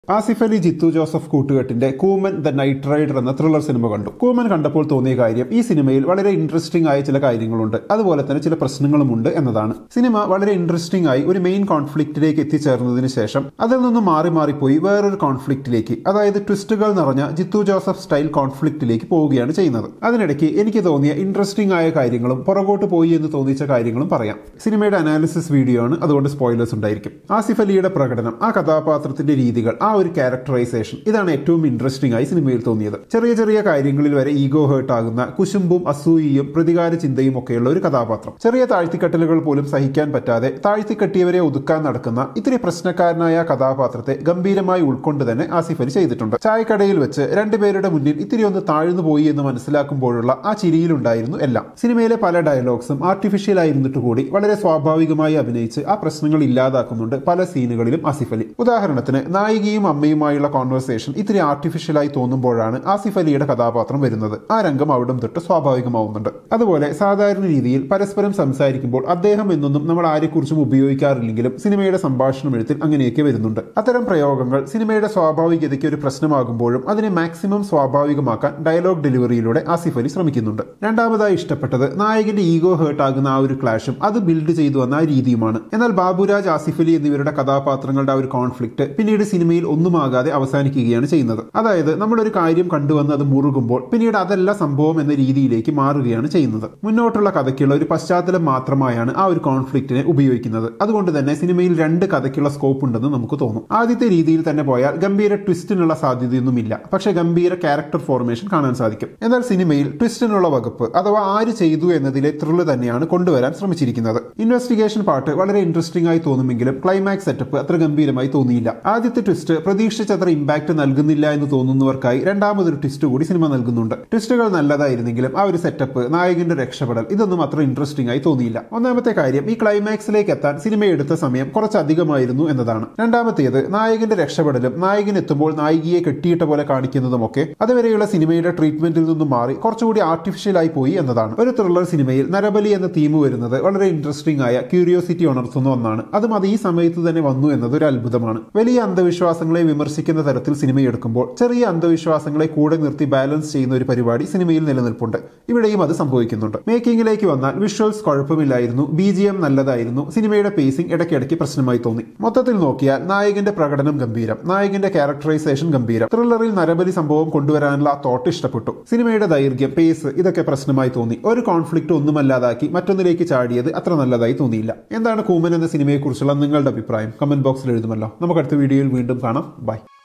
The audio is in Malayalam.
ആസിഫ് അലി ജിത്തു ജോസഫ് കൂട്ടുകെട്ടിന്റെ കൂമൻ ദ നൈറ്റ് റൈഡർ എന്ന ത്രില്ലർ സിനിമ കണ്ടു കൂമൻ കണ്ടപ്പോൾ തോന്നിയ കാര്യം ഈ സിനിമയിൽ വളരെ ഇൻട്രസ്റ്റിംഗ് ആയ ചില കാര്യങ്ങളുണ്ട് അതുപോലെ തന്നെ ചില പ്രശ്നങ്ങളുമുണ്ട് എന്നതാണ് സിനിമ വളരെ ഇൻട്രസ്റ്റിംഗ് ആയി ഒരു മെയിൻ കോൺഫ്ലിക്റ്റിലേക്ക് എത്തിച്ചേർന്നതിന് ശേഷം അതിൽ നിന്ന് മാറി മാറിപ്പോയി വേറൊരു കോൺഫ്ലിക്റ്റിലേക്ക് അതായത് ട്വിസ്റ്റുകൾ നിറഞ്ഞ ജിത്തു ജോസഫ് സ്റ്റൈൽ കോൺഫ്ലിക്റ്റിലേക്ക് പോവുകയാണ് ചെയ്യുന്നത് അതിനിടയ്ക്ക് എനിക്ക് തോന്നിയ ഇൻട്രസ്റ്റിംഗ് ആയ കാര്യങ്ങളും പുറകോട്ട് പോയി എന്ന് തോന്നിച്ച കാര്യങ്ങളും പറയാം സിനിമയുടെ അനാലിസിസ് വീഡിയോ ആണ് അതുകൊണ്ട് സ്പോയിലേഴ്സ് ഉണ്ടായിരിക്കും ആസിഫ് അലിയുടെ പ്രകടനം ആ കഥാപാത്രത്തിന്റെ രീതികൾ ആ ഒരു ക്യാരക്ടറൈസേഷൻ ഇതാണ് ഏറ്റവും ഇൻട്രസ്റ്റിംഗ് ആയി സിനിമയിൽ തോന്നിയത് ചെറിയ ചെറിയ കാര്യങ്ങളിൽ വരെ ഈഗോ ഹേർട്ട് ആകുന്ന കുശുമ്പും അസൂയയും പ്രതികാര ചിന്തയും ഒക്കെയുള്ള ഒരു കഥാപാത്രം ചെറിയ താഴ്ത്തിക്കെട്ടലുകൾ പോലും സഹിക്കാൻ പറ്റാതെ താഴ്ത്തിക്കെട്ടിയവരെ ഒതുക്കാൻ നടക്കുന്ന ഇത്തിരി പ്രശ്നക്കാരനായ കഥാപാത്രത്തെ ഗംഭീരമായി ഉൾക്കൊണ്ട് തന്നെ ആസിഫ് അലി ചെയ്തിട്ടുണ്ട് ചായക്കടയിൽ വെച്ച് രണ്ടുപേരുടെ മുന്നിൽ ഇത്തിരി ഒന്ന് താഴ്ന്നു പോയി എന്ന് മനസ്സിലാക്കുമ്പോഴുള്ള ആ ചിരിയിലുണ്ടായിരുന്നു എല്ലാം സിനിമയിലെ പല ഡയലോഗ്സും ആർട്ടിഫിഷ്യൽ ആയിരുന്നിട്ട് കൂടി വളരെ സ്വാഭാവികമായി അഭിനയിച്ച് ആ പ്രശ്നങ്ങൾ ഇല്ലാതാക്കുന്നുണ്ട് പല സീനുകളിലും ആസിഫ് അലി ഉദാഹരണത്തിന് നായികയും അമ്മയുമായുള്ള കോൺവെർസേഷൻ ഇത്തിരി ആർട്ടിഫിഷ്യലായി തോന്നുമ്പോഴാണ് ആസിഫ് അലിയുടെ കഥാപാത്രം വരുന്നത് ആ രംഗം അവിടം തൊട്ട് സ്വാഭാവികമാവുന്നുണ്ട് അതുപോലെ സാധാരണ രീതിയിൽ പരസ്പരം സംസാരിക്കുമ്പോൾ അദ്ദേഹം എന്നൊന്നും നമ്മൾ ആരെക്കുറിച്ചും ഉപയോഗിക്കാറില്ലെങ്കിലും സിനിമയുടെ സംഭാഷണം എഴുത്തിൽ അങ്ങനെയൊക്കെ വരുന്നുണ്ട് അത്തരം പ്രയോഗങ്ങൾ സിനിമയുടെ സ്വാഭാവികതയ്ക്ക് ഒരു പ്രശ്നമാകുമ്പോഴും അതിനെ മാക്സിമം സ്വാഭാവികമാക്കാൻ ഡയലോഗ് ഡെലിവറിയിലൂടെ ആസിഫ് അലി ശ്രമിക്കുന്നുണ്ട് രണ്ടാമതായി ഇഷ്ടപ്പെട്ടത് നായകന്റെ ഈഗോ ഹേർട്ട് ആകുന്ന ആ ഒരു ക്ലാഷും അത് ബിൽഡ് ചെയ്തു വന്ന ആ രീതിയുമാണ് എന്നാൽ ബാബുരാജ് ആസിഫ് അലി എന്നിവരുടെ കഥാപാത്രങ്ങളുടെ ആ ഒരു കോൺഫ്ലിക്റ്റ് പിന്നീട് സിനിമയിൽ ഒന്നുമാകാതെ അവസാനിക്കുകയാണ് ചെയ്യുന്നത് അതായത് നമ്മളൊരു കാര്യം കണ്ടുവന്ന് അത് മുറുകുമ്പോൾ പിന്നീട് അതല്ല സംഭവം എന്ന രീതിയിലേക്ക് മാറുകയാണ് ചെയ്യുന്നത് മുന്നോട്ടുള്ള കഥയ്ക്കുള്ള ഒരു പശ്ചാത്തലം മാത്രമായാണ് ആ ഒരു കോൺഫ്ലിക്റ്റിനെ ഉപയോഗിക്കുന്നത് അതുകൊണ്ട് തന്നെ സിനിമയിൽ രണ്ട് കഥയ്ക്കുള്ള സ്കോപ്പ് ഉണ്ടെന്ന് നമുക്ക് തോന്നും ആദ്യത്തെ രീതിയിൽ തന്നെ പോയാൽ ഗംഭീര ട്വിസ്റ്റിനുള്ള സാധ്യതയൊന്നുമില്ല പക്ഷേ ഗംഭീര ക്യാരക്ടർ ഫോർമേഷൻ കാണാൻ സാധിക്കും എന്നാൽ സിനിമയിൽ ട്വിസ്റ്റിനുള്ള വകുപ്പ് അഥവാ ആര് ചെയ്തു എന്നതിലെ ത്രില്ല് തന്നെയാണ് കൊണ്ടുവരാൻ ശ്രമിച്ചിരിക്കുന്നത് ഇൻവെസ്റ്റിഗേഷൻ പാർട്ട് വളരെ ഇൻട്രസ്റ്റിംഗ് ആയി തോന്നുമെങ്കിലും ക്ലൈമാക്സ് സെറ്റപ്പ് അത്ര ഗംഭീരമായി തോന്നിയില്ല ആദ്യത്തെ ട്വിസ്റ്റ് പ്രതീക്ഷിച്ചത്ര ഇമ്പാക്ട് നൽകുന്നില്ല എന്ന് തോന്നുന്നവർക്കായി രണ്ടാമതൊരു ട്വിസ്റ്റ് കൂടി സിനിമ നൽകുന്നുണ്ട് ട്വിസ്റ്റുകൾ നല്ലതായിരുന്നെങ്കിലും ആ ഒരു സെറ്റപ്പ് നായകന്റെ രക്ഷപ്പെടൽ ഇതൊന്നും അത്ര ഇൻട്രസ്റ്റിംഗ് ആയി തോന്നിയില്ല ഒന്നാമത്തെ കാര്യം ഈ ക്ലൈമാക്സിലേക്ക് എത്താൻ സിനിമ എടുത്ത സമയം കുറച്ചധികമായിരുന്നു എന്നതാണ് രണ്ടാമത്തേത് നായകന്റെ രക്ഷപ്പെടലും നായകൻ എത്തുമ്പോൾ നായികയെ കെട്ടിയിട്ട പോലെ കാണിക്കുന്നതുമൊക്കെ അതുവരെയുള്ള സിനിമയുടെ ട്രീറ്റ്മെന്റിൽ നിന്നും മാറി കുറച്ചുകൂടി ആർട്ടിഫിഷ്യൽ ആയി പോയി എന്നതാണ് ഒരു ത്രില്ലർ സിനിമയിൽ നരബലി എന്ന തീം വരുന്നത് വളരെ ഇൻട്രസ്റ്റിംഗ് ആയ ക്യൂരിയോസിറ്റി ഉണർത്തുന്ന ഒന്നാണ് അതും അത് ഈ സമയത്ത് തന്നെ വന്നു എന്നത് ഒരു അത്ഭുതമാണ് വലിയ അന്ധവിശ്വാസങ്ങളെ വിമർശിക്കുന്ന തരത്തിൽ സിനിമയെടുക്കുമ്പോൾ ചെറിയ അന്ധവിശ്വാസങ്ങളെ കൂടെ നിർത്തി ബാലൻസ് ചെയ്യുന്ന ഒരു പരിപാടി സിനിമയിൽ നിലനിൽപ്പുണ്ട് ഇവിടെയും അത് സംഭവിക്കുന്നുണ്ട് മേക്കിങ്ങിലേക്ക് വന്നാൽ വിഷ്വൽസ് കുഴപ്പമില്ലായിരുന്നു ബി ജി എം നല്ലതായിരുന്നു സിനിമയുടെ പേസിംഗ് ഇടയ്ക്കിടയ്ക്ക് പ്രശ്നമായി തോന്നി മൊത്തത്തിൽ നോക്കിയാൽ നായകന്റെ പ്രകടനം ഗംഭീരം നായകന്റെ ക്യാരക്ടറൈസേഷൻ ഗംഭീരം ത്രില്ലറിൽ നരബലി സംഭവം കൊണ്ടുവരാനുള്ള ആ തോട്ട് ഇഷ്ടപ്പെട്ടു സിനിമയുടെ ദൈർഘ്യം പേസ് ഇതൊക്കെ പ്രശ്നമായി തോന്നി ഒരു കോൺഫ്ലിക്റ്റ് ഒന്നുമല്ലാതാക്കി മറ്റൊന്നിലേക്ക് ചാടിയത് അത്ര നല്ലതായി തോന്നിയില്ല എന്താണ് കൂമൻ എന്ന സിനിമയെക്കുറിച്ചുള്ള നിങ്ങളുടെ അഭിപ്രായം കമന്റ് ബോക്സിൽ എഴുതുമല്ലോ നമുക്ക് അടുത്ത വീഡിയോയിൽ വീണ്ടും കാണാം ബൈ